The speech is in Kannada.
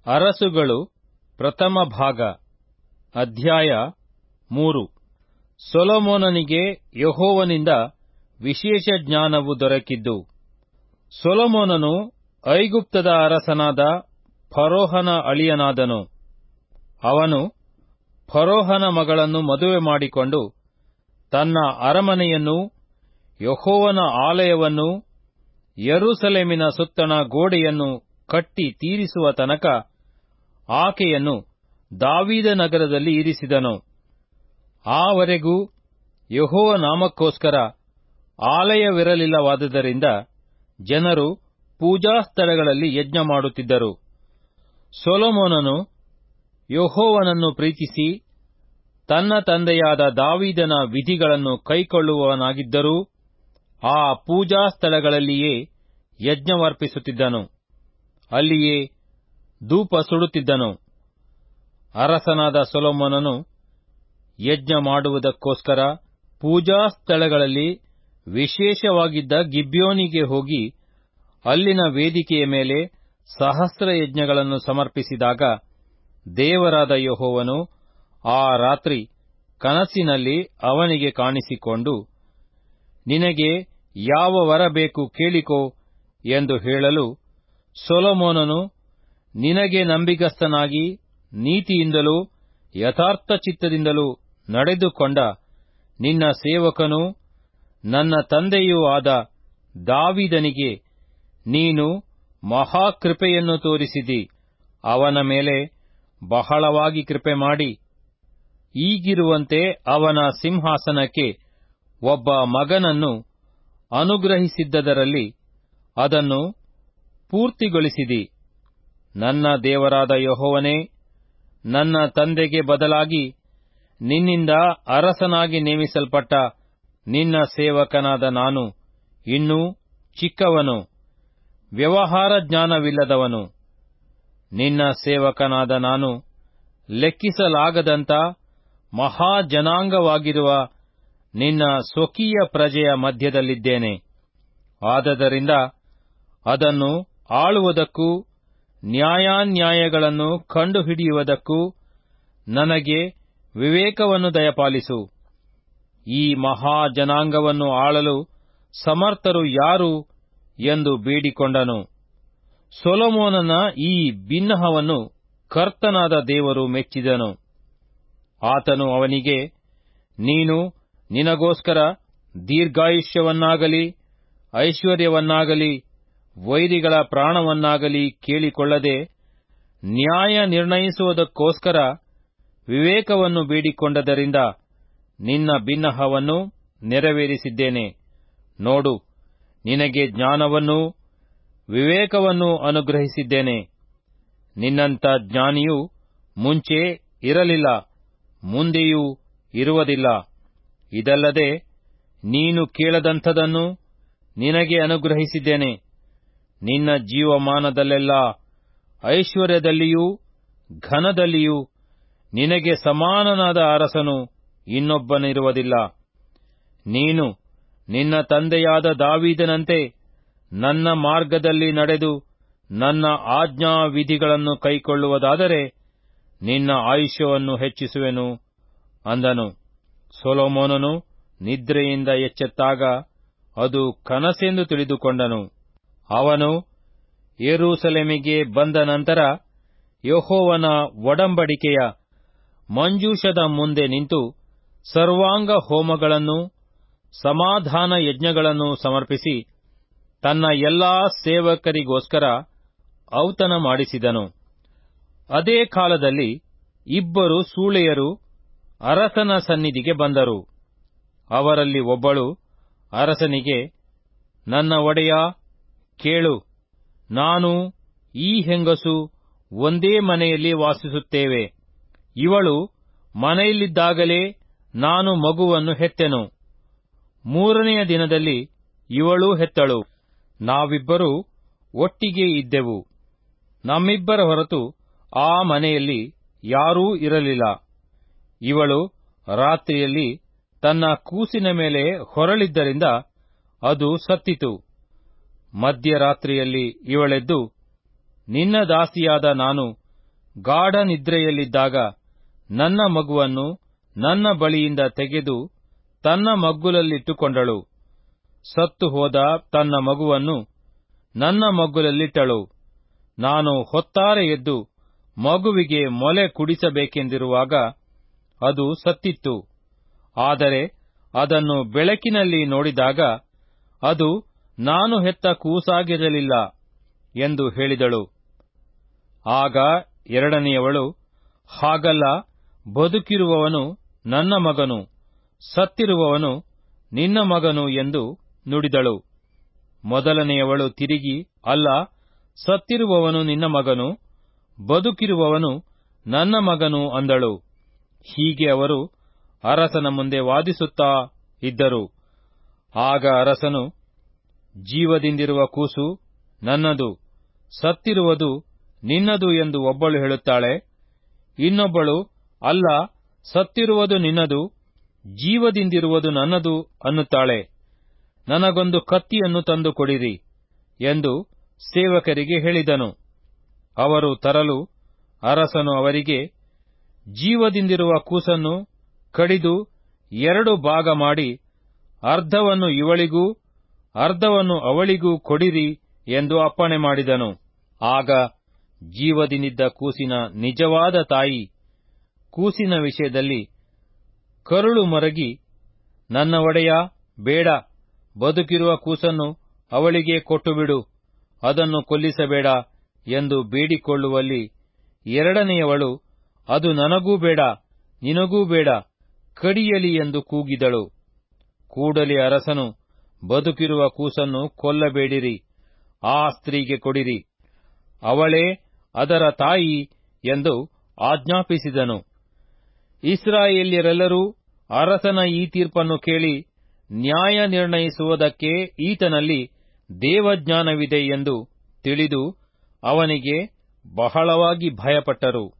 ಅರಸುಗಳು ಪ್ರಥಮ ಭಾಗ ಅಧ್ಯಾಯ ಮೂರು ಸೊಲೊಮೋನನಿಗೆ ಯೆಹೋವನಿಂದ ವಿಶೇಷ ಜ್ಞಾನವು ದೊರಕಿದ್ದು ಸೊಲೊಮೋನನು ಐಗುಪ್ತದ ಅರಸನಾದ ಫರೋಹನ ಅಳಿಯನಾದನು ಅವನು ಫರೋಹನ ಮಗಳನ್ನು ಮದುವೆ ಮಾಡಿಕೊಂಡು ತನ್ನ ಅರಮನೆಯನ್ನೂ ಯೆಹೋವನ ಆಲಯವನ್ನೂ ಯೆರೂಸಲೇಮಿನ ಸುತ್ತಣ ಗೋಡೆಯನ್ನು ಕಟ್ಟಿ ತೀರಿಸುವ ತನಕ ಆಕೆಯನ್ನು ದಾವೀದನಗರದಲ್ಲಿ ಇರಿಸಿದನು ಆವರೆಗೂ ಯೆಹೋವ ನಾಮಕ್ಕೋಸ್ಕರ ಆಲಯವಿರಲಿಲ್ಲವಾದ್ದರಿಂದ ಜನರು ಪೂಜಾ ಸ್ಥಳಗಳಲ್ಲಿ ಯಜ್ಞ ಮಾಡುತ್ತಿದ್ದರು ಸೊಲೊಮೋನನು ಯೆಹೋವನನ್ನು ಪ್ರೀತಿಸಿ ತನ್ನ ತಂದೆಯಾದ ದಾವೀದನ ವಿಧಿಗಳನ್ನು ಕೈಕೊಳ್ಳುವವನಾಗಿದ್ದರೂ ಆ ಪೂಜಾ ಸ್ಥಳಗಳಲ್ಲಿಯೇ ಯಜ್ಞವರ್ಪಿಸುತ್ತಿದ್ದನು ಅಲ್ಲಿಯೇ ಧೂಪ ಸುಡುತ್ತಿದ್ದನು ಅರಸನಾದ ಸೊಲೊಮೋನನು ಯಜ್ಞ ಮಾಡುವುದಕ್ಕೋಸ್ಕರ ಪೂಜಾ ಸ್ಥಳಗಳಲ್ಲಿ ವಿಶೇಷವಾಗಿದ್ದ ಗಿಬ್ಯೋನಿಗೆ ಹೋಗಿ ಅಲ್ಲಿನ ವೇದಿಕೆಯ ಮೇಲೆ ಸಹಸ್ರ ಯಜ್ಞಗಳನ್ನು ಸಮರ್ಪಿಸಿದಾಗ ದೇವರಾದ ಯೆಹೋವನು ಆ ರಾತ್ರಿ ಕನಸಿನಲ್ಲಿ ಅವನಿಗೆ ಕಾಣಿಸಿಕೊಂಡು ನಿನಗೆ ಯಾವ ವರ ಬೇಕು ಕೇಳಿಕೋ ಎಂದು ಹೇಳಲು ಸೊಲೊಮೋನನು ನಿನಗೆ ನಂಬಿಗಸ್ತನಾಗಿ ನೀತಿಯಿಂದಲೂ ಯಥಾರ್ಥ ಚಿತ್ತದಿಂದಲೂ ನಡೆದುಕೊಂಡ ನಿನ್ನ ಸೇವಕನೂ ನನ್ನ ತಂದೆಯೂ ಆದ ದಾವಿದನಿಗೆ ನೀನು ಮಹಾಕೃಪೆಯನ್ನು ತೋರಿಸಿದಿ ಅವನ ಮೇಲೆ ಬಹಳವಾಗಿ ಕೃಪೆ ಮಾಡಿ ಈಗಿರುವಂತೆ ಅವನ ಸಿಂಹಾಸನಕ್ಕೆ ಒಬ್ಬ ಮಗನನ್ನು ಅನುಗ್ರಹಿಸಿದ್ದದರಲ್ಲಿ ಅದನ್ನು ಪೂರ್ತಿಗೊಳಿಸಿದಿ ನನ್ನ ದೇವರಾದ ಯೆಹೋವನೇ ನನ್ನ ತಂದೆಗೆ ಬದಲಾಗಿ ನಿನ್ನಿಂದ ಅರಸನಾಗಿ ನೇಮಿಸಲ್ಪಟ್ಟ ನಿನ್ನ ಸೇವಕನಾದ ನಾನು ಇನ್ನೂ ಚಿಕ್ಕವನು ವ್ಯವಹಾರ ಜ್ಞಾನವಿಲ್ಲದವನು ನಿನ್ನ ಸೇವಕನಾದ ನಾನು ಲೆಕ್ಕಿಸಲಾಗದಂತ ಮಹಾಜನಾಂಗವಾಗಿರುವ ನಿನ್ನ ಸ್ವಕೀಯ ಪ್ರಜೆಯ ಮಧ್ಯದಲ್ಲಿದ್ದೇನೆ ಆದದರಿಂದ ಅದನ್ನು ಆಳುವುದಕ್ಕೂ ನ್ಯಾಯಾನ್ಯಾಯಗಳನ್ನು ಕಂಡುಹಿಡಿಯುವುದಕ್ಕೂ ನನಗೆ ವಿವೇಕವನ್ನು ದಯಪಾಲಿಸು ಈ ಮಹಾಜನಾಂಗವನ್ನು ಆಳಲು ಸಮರ್ಥರು ಯಾರು ಎಂದು ಬೇಡಿಕೊಂಡನು ಸೊಲೊಮೋನನ ಈ ಬಿನ್ನಹವನ್ನು ಕರ್ತನಾದ ದೇವರು ಮೆಚ್ಚಿದನು ಆತನು ಅವನಿಗೆ ನೀನು ನಿನಗೋಸ್ಕರ ದೀರ್ಘಾಯುಷ್ಯವನ್ನಾಗಲಿ ಐಶ್ವರ್ಯವನ್ನಾಗಲಿ ವೈರಿಗಳ ಪ್ರಾಣವನ್ನಾಗಲಿ ಕೇಳಿಕೊಳ್ಳದೆ ನ್ಯಾಯ ನಿರ್ಣಯಿಸುವುದಕ್ಕೋಸ್ಕರ ವಿವೇಕವನ್ನು ಬೇಡಿಕೊಂಡದರಿಂದ ನಿನ್ನ ಬಿನ್ನಹವನ್ನು ನೆರವೇರಿಸಿದ್ದೇನೆ ನೋಡು ನಿನಗೆ ಜ್ಞಾನವನ್ನೂ ವಿವೇಕವನ್ನೂ ಅನುಗ್ರಹಿಸಿದ್ದೇನೆ ನಿನ್ನಂಥ ಜ್ಞಾನಿಯು ಮುಂಚೆ ಇರಲಿಲ್ಲ ಮುಂದೆಯೂ ಇರುವುದಿಲ್ಲ ಇದಲ್ಲದೆ ನೀನು ಕೇಳದಂಥದನ್ನು ನಿನಗೆ ಅನುಗ್ರಹಿಸಿದ್ದೇನೆ ನಿನ್ನ ಜೀವಮಾನದಲ್ಲೆಲ್ಲ ಐಶ್ವರ್ಯದಲ್ಲಿಯೂ ಘನದಲ್ಲಿಯೂ ನಿನಗೆ ಸಮಾನನಾದ ಅರಸನು ಇನ್ನೊಬ್ಬನಿರುವುದಿಲ್ಲ ನೀನು ನಿನ್ನ ತಂದೆಯಾದ ದಾವೀದನಂತೆ ನನ್ನ ಮಾರ್ಗದಲ್ಲಿ ನಡೆದು ನನ್ನ ಆಜ್ಞಾ ವಿಧಿಗಳನ್ನು ಕೈಕೊಳ್ಳುವುದಾದರೆ ನಿನ್ನ ಆಯುಷ್ಯವನ್ನು ಹೆಚ್ಚಿಸುವೆನು ಅಂದನು ಸೊಲೊಮೋನನು ನಿದ್ರೆಯಿಂದ ಎಚ್ಚೆತ್ತಾಗ ಅದು ಕನಸೆಂದು ತಿಳಿದುಕೊಂಡನು ಅವನು ಯೆರೂಸಲೇಮಿಗೆ ಬಂದ ನಂತರ ಯೆಹೋವನ ಒಡಂಬಡಿಕೆಯ ಮಂಜೂಷದ ಮುಂದೆ ನಿಂತು ಸರ್ವಾಂಗ ಹೋಮಗಳನ್ನು ಸಮಾಧಾನ ಯಜ್ಞಗಳನ್ನು ಸಮರ್ಪಿಸಿ ತನ್ನ ಎಲ್ಲಾ ಸೇವಕರಿಗೋಸ್ಕರ ಔತಣ ಮಾಡಿಸಿದನು ಅದೇ ಕಾಲದಲ್ಲಿ ಇಬ್ಬರು ಸೂಳೆಯರು ಅರಸನ ಸನ್ನಿಧಿಗೆ ಬಂದರು ಅವರಲ್ಲಿ ಒಬ್ಬಳು ಅರಸನಿಗೆ ನನ್ನ ಒಡೆಯ ಕೇಳು ನಾನು ಈ ಹೆಂಗಸು ಒಂದೇ ಮನೆಯಲ್ಲಿ ವಾಸಿಸುತ್ತೇವೆ ಇವಳು ಮನೆಯಲ್ಲಿದ್ದಾಗಲೇ ನಾನು ಮಗುವನ್ನು ಹೆತ್ತೆನು ಮೂರನೆಯ ದಿನದಲ್ಲಿ ಇವಳೂ ಹೆತ್ತಳು ನಾವಿಬ್ಬರೂ ಒಟ್ಟಿಗೆ ಇದ್ದೆವು ನಮ್ಮಿಬ್ಬರ ಹೊರತು ಆ ಮನೆಯಲ್ಲಿ ಯಾರೂ ಇರಲಿಲ್ಲ ಇವಳು ರಾತ್ರಿಯಲ್ಲಿ ತನ್ನ ಕೂಸಿನ ಮೇಲೆ ಹೊರಳಿದ್ದರಿಂದ ಅದು ಸತ್ತಿತು ಮಧ್ಯರಾತ್ರಿಯಲ್ಲಿ ಇವಳೆದ್ದು ನಿನ್ನ ದಾಸಿಯಾದ ನಾನು ಗಾಢ ನಿದ್ರೆಯಲ್ಲಿದ್ದಾಗ ನನ್ನ ಮಗುವನ್ನು ನನ್ನ ಬಳಿಯಿಂದ ತೆಗೆದು ತನ್ನ ಮಗ್ಗುಲಲ್ಲಿಟ್ಟುಕೊಂಡಳು ಸತ್ತು ಹೋದ ತನ್ನ ಮಗುವನ್ನು ನನ್ನ ಮಗ್ಗುಲಲ್ಲಿಟ್ಟಳು ನಾನು ಹೊತ್ತಾರೆ ಎದ್ದು ಮಗುವಿಗೆ ಮೊಲೆ ಕುಡಿಸಬೇಕೆಂದಿರುವಾಗ ಅದು ಸತ್ತಿತ್ತು ಆದರೆ ಅದನ್ನು ಬೆಳಕಿನಲ್ಲಿ ನೋಡಿದಾಗ ಅದು ನಾನು ಹೆತ್ತ ಕೂಸಾಗಿರಲಿಲ್ಲ ಎಂದು ಹೇಳಿದಳು ಆಗ ಎರಡನೆಯವಳು ಹಾಗಲ್ಲ ಬದುಕಿರುವವನು ನನ್ನ ಮಗನು ಸತ್ತಿರುವವನು ನಿನ್ನ ಮಗನು ಎಂದು ನುಡಿದಳು ಮೊದಲನೆಯವಳು ತಿರುಗಿ ಅಲ್ಲ ಸತ್ತಿರುವವನು ನಿನ್ನ ಮಗನು ಬದುಕಿರುವವನು ನನ್ನ ಮಗನು ಅಂದಳು ಹೀಗೆ ಅವರು ಅರಸನ ಮುಂದೆ ವಾದಿಸುತ್ತಾ ಇದ್ದರು ಆಗ ಅರಸನು ಜೀವದಿಂದಿರುವ ಕೂಸು ನನ್ನದು ಸತ್ತಿರುವುದು ನಿನ್ನದು ಎಂದು ಒಬ್ಬಳು ಹೇಳುತ್ತಾಳೆ ಇನ್ನೊಬ್ಬಳು ಅಲ್ಲ ಸತ್ತಿರುವುದು ನಿನ್ನದು ಜೀವದಿಂದಿರುವುದು ನನ್ನದು ಅನ್ನುತ್ತಾಳೆ ನನಗೊಂದು ಕತ್ತಿಯನ್ನು ತಂದು ಕೊಡಿರಿ ಎಂದು ಸೇವಕರಿಗೆ ಹೇಳಿದನು ಅವರು ತರಲು ಅರಸನು ಅವರಿಗೆ ಜೀವದಿಂದಿರುವ ಕೂಸನ್ನು ಕಡಿದು ಎರಡು ಭಾಗ ಮಾಡಿ ಅರ್ಧವನ್ನು ಇವಳಿಗೂ ಅರ್ಧವನ್ನು ಅವಳಿಗೂ ಕೊಡಿರಿ ಎಂದು ಅಪ್ಪಣೆ ಮಾಡಿದನು ಆಗ ಜೀವದಿಂದಿದ್ದ ಕೂಸಿನ ನಿಜವಾದ ತಾಯಿ ಕೂಸಿನ ವಿಷಯದಲ್ಲಿ ಕರುಳು ಮರಗಿ ನನ್ನ ಒಡೆಯ ಬೇಡ ಬದುಕಿರುವ ಕೂಸನ್ನು ಅವಳಿಗೆ ಕೊಟ್ಟುಬಿಡು ಅದನ್ನು ಕೊಲ್ಲಿಸಬೇಡ ಎಂದು ಬೇಡಿಕೊಳ್ಳುವಲ್ಲಿ ಎರಡನೆಯವಳು ಅದು ನನಗೂ ಬೇಡ ನಿನಗೂ ಬೇಡ ಕಡಿಯಲಿ ಎಂದು ಕೂಗಿದಳು ಕೂಡಲೇ ಅರಸನು ಬದುಕಿರುವ ಕೂಸನ್ನು ಕೊಲ್ಲಬೇಡಿರಿ ಆ ಸ್ತ್ರೀಗೆ ಕೊಡಿರಿ ಅವಳೇ ಅದರ ತಾಯಿ ಎಂದು ಆಜ್ಞಾಪಿಸಿದನು ಇಸ್ರಾಯೇಲ್ಯರೆಲ್ಲರೂ ಅರಸನ ಈ ತೀರ್ಪನ್ನು ಕೇಳಿ ನ್ಯಾಯ ನಿರ್ಣಯಿಸುವುದಕ್ಕೆ ಈತನಲ್ಲಿ ದೇವಜ್ಞಾನವಿದೆ ಎಂದು ತಿಳಿದು ಅವನಿಗೆ ಬಹಳವಾಗಿ ಭಯಪಟ್ಟರು